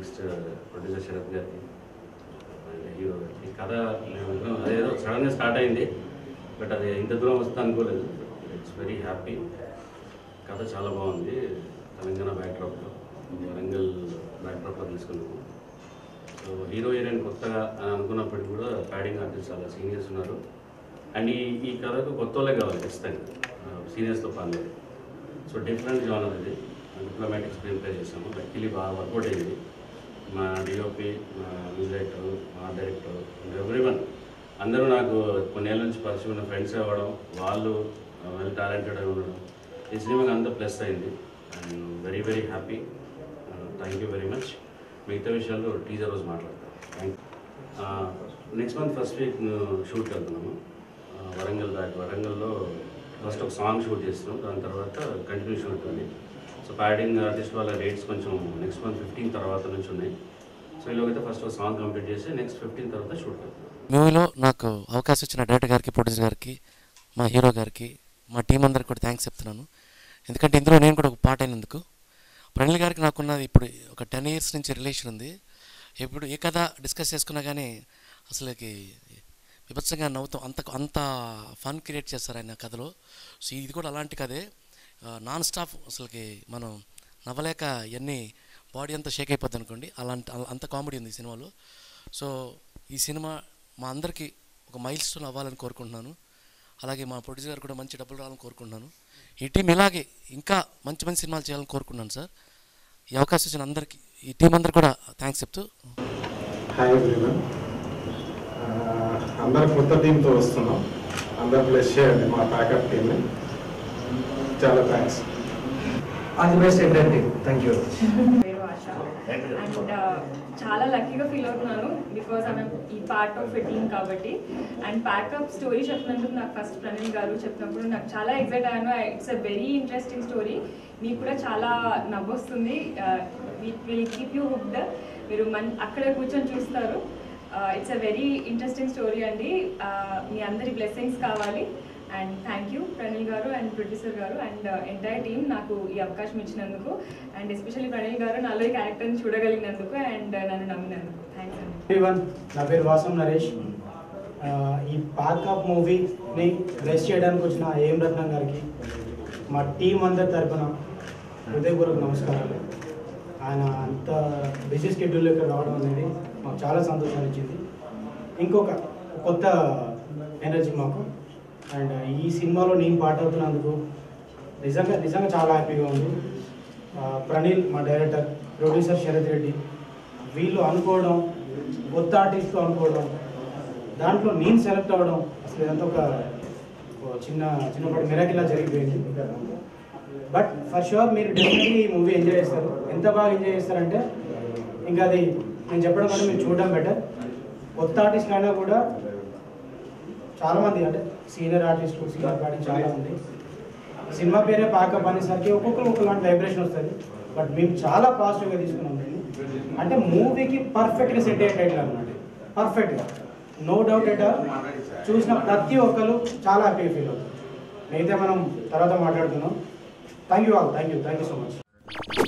next producer Sarath గారికి and hero గారికి కథ మేము అనుకున్నాం, అదేదో సడన్గా స్టార్ట్ అయింది బట్ అది ఇంత దూరం వస్తుంది అనుకోలేదు ఇట్స్ వెరీ హ్యాపీ కథ చాలా బాగుంది తెలంగాణ బ్యాక్డ్రాప్లో వరంగల్ బ్యాక్డ్రాప్లో తీసుకున్నాము సో హీరో హీరోయిన్ కొత్తగా అని అనుకున్నప్పటికీ కూడా ప్యాడింగ్ ఆర్టిస్ట్ చాలా సీనియర్స్ ఉన్నారు అండ్ ఈ ఈ కథకు కొత్త వాళ్ళే కావాలి ఖచ్చితంగా సీనియర్స్తో పని లేదు సో డిఫరెంట్ జానర్ ఇది డిప్లొమాటిక్ స్క్రీన్ ప్లే చేసాము లక్కీలీ బాగా వర్కౌట్ అయింది మా డిఓపి మా మ్యూజిక్ డైరెక్టర్ మా డైరెక్టర్ ఎవ్రీ వన్ అందరూ నాకు కొన్నేళ్ళ నుంచి పరిచయం ఉన్న ఫ్రెండ్స్ అవ్వడం వాళ్ళు వెల్ టాలెంటెడ్ అయి ఉండడం ఈ సినిమాకి అంత ప్లస్ అయింది and very very happy thank you very much మిగతా విషయాలు టీజర్ రోజు మాట్లాడతాం thank next month first week షూట్కి వెళ్తున్నాము ఆ, వరంగల్ బ్యాక్ వరంగల్లో ఫస్ట్ ఒక సాంగ్ షూట్ చేస్తున్నాం దాని తర్వాత కంటిన్యూషన్ ఉంటుంది సో ప్యాడింగ్ ఆర్టిస్ట్ వాళ్ళ రేట్స్ కొంచెం నెక్స్ట్ మంత్ ఫిఫ్టీన్ తర్వాత నుంచి ఉన్నాయి సో ఇలాగైతే ఫస్ట్ ఒక సాంగ్ కంప్లీట్ చేసి నెక్స్ట్ ఫిఫ్టీన్ తర్వాత షూట్ వెళ్తాం మూవీలో నాకు అవకాశం ఇచ్చిన డైరెక్టర్ గారికి ప్రొడ్యూసర్ గారికి మా హీరో గారికి మా టీం అందరికి కూడా థ్యాంక్స్ చెప్తున్నాను ఎందుకంటే ఇందులో నేను కూడా ఒక పార్ట్ అయినందుకు ప్రణీల్ గారికి నాకున్నది ఇప్పుడు ఒక టెన్ ఇయర్స్ నుంచి రిలేషన్ ఉంది ఎప్పుడు ఏ కథ డిస్కస్ చేసుకున్నా కానీ అసలుకి విభత్సంగా నవ్వుతాం అంత అంత ఫన్ క్రియేట్ చేస్తారు ఆయన కథలో సో ఇది కూడా అలాంటి కథే నాన్ స్టాప్ అసలుకి మనం నవ్వలేక ఇవన్నీ బాడీ అంతా షేక్ అయిపోద్ది అనుకోండి అలాంటి అలా- అంత కామెడీ ఉంది ఈ సినిమాలో సో ఈ సినిమా మా అందరికీ ఒక మైల్ స్టోన్ అవ్వాలని కోరుకుంటున్నాను అలాగే మా ప్రొడ్యూసర్ గారు కూడా మంచి డబ్బులు రావాలని కోరుకుంటున్నాను ఈ టీం ఇలాగే ఇంకా మంచి మంచి సినిమాలు చేయాలని కోరుకుంటున్నాను సార్ ఈ అవకాశం ఇచ్చిన అందరికీ ఈ టీం అందరికి కూడా థ్యాంక్స్ చెప్తూ హాయ్ ఎవ్రీవన్ అందరు కొత్త టీంతో వస్తున్నాం అందరు ప్లస్ చేయండి మా ప్యాకప్ టీమ్ని చాలా thanks all the best entire team thank you పేరు ఆశ అండ్ చాలా లక్కీగా ఫీల్ అవుతున్నాను బికాస్ ఆమె ఈ పార్ట్ ఆఫ్ టీమ్ కాబట్టి అండ్ ప్యాకప్ స్టోరీ చెప్పినందుకు నాకు ఫస్ట్ ప్రణీల్ గారు చెప్పినప్పుడు నాకు చాలా ఎక్సైట్ అయ్యాను it's a very interesting story మీకు కూడా చాలా నవ్వొస్తుంది విల్ కీప్ యూ హుక్డ్ మీరు మన్ అక్కడే కూర్చొని చూస్తారు it's a very interesting story అండి Uh, మీ అందరి బ్లెస్సింగ్స్ కావాలి and thank you Praneel garu and producer గారు అండ్ ఎంటైర్ టీమ్ నాకు ఈ అవకాశం ఇచ్చినందుకు అండ్ ఎస్పెషల్లీ ప్రణీల్ గారు నాలో ఈ క్యారెక్టర్ని చూడగలిగినందుకు అండ్ నన్ను నమ్మినందుకు థ్యాంక్స్ అండి ఎవ్రీవన్ నా పేరు వాసం నరేష్ ఆ, ఈ ప్యాకప్ మూవీని బ్లెస్ చేయడానికి వచ్చిన ఏం రత్నం గారికి మా టీం అందరి తరపున హృదయపూర్వక నమస్కారాలు ఆయన అంత బిజీ స్కెడ్యూల్ ఇక్కడ రావడం అనేది మాకు చాలా సంతోషాన్ని ఇచ్చింది ఇంకొక కొత్త ఎనర్జీ మాకు అండ్ ఈ సినిమాలో నేను పాట అవుతున్నందుకు నిజంగా నిజంగా చాలా హ్యాపీగా ఉంది ఆ, ప్రణీల్ మా డైరెక్టర్ ప్రొడ్యూసర్ శరత్ రెడ్డి వీళ్ళు అనుకోవడం కొత్త ఆర్టిస్ట్తో అనుకోవడం దాంట్లో నేను సెలెక్ట్ అవ్వడం అసలు ఇదంతా ఒక ఒక చిన్న చిన్నపాటి మిరాకిలా జరిగిపోయింది బట్ ఫర్ షూర్ మీరు డెఫినెట్లీ ఈ మూవీ ఎంజాయ్ చేస్తారు ఎంత బాగా ఎంజాయ్ చేస్తారంటే ఇంకా అది నేను చెప్పడం కంటే మీరు చూడడం బెటర్ కొత్త ఆర్టిస్టులు అయినా కూడా చాలామంది అంటే సీనియర్ ఆర్టిస్టులు సీనియర్ పార్టీ చాలా ఉంది సినిమా పేరే ప్యాకప్ అనేసరికి ఒక్కొక్కరు ఒకలాంటి వైబ్రేషన్ వస్తుంది బట్ మేము చాలా పాజిటివ్గా తీసుకున్నాం దీన్ని అంటే మూవీకి పర్ఫెక్ట్గా సెట్ అయ్యే టైటిల్ అనమాట పర్ఫెక్ట్గా నో డౌట్ ఎట్ ఆల్ చూసిన ప్రతి ఒక్కరు చాలా హ్యాపీగా ఫీల్ అవుతారు మిగతా మనం తర్వాత మాట్లాడుతున్నాం thank you all thank you thank you so much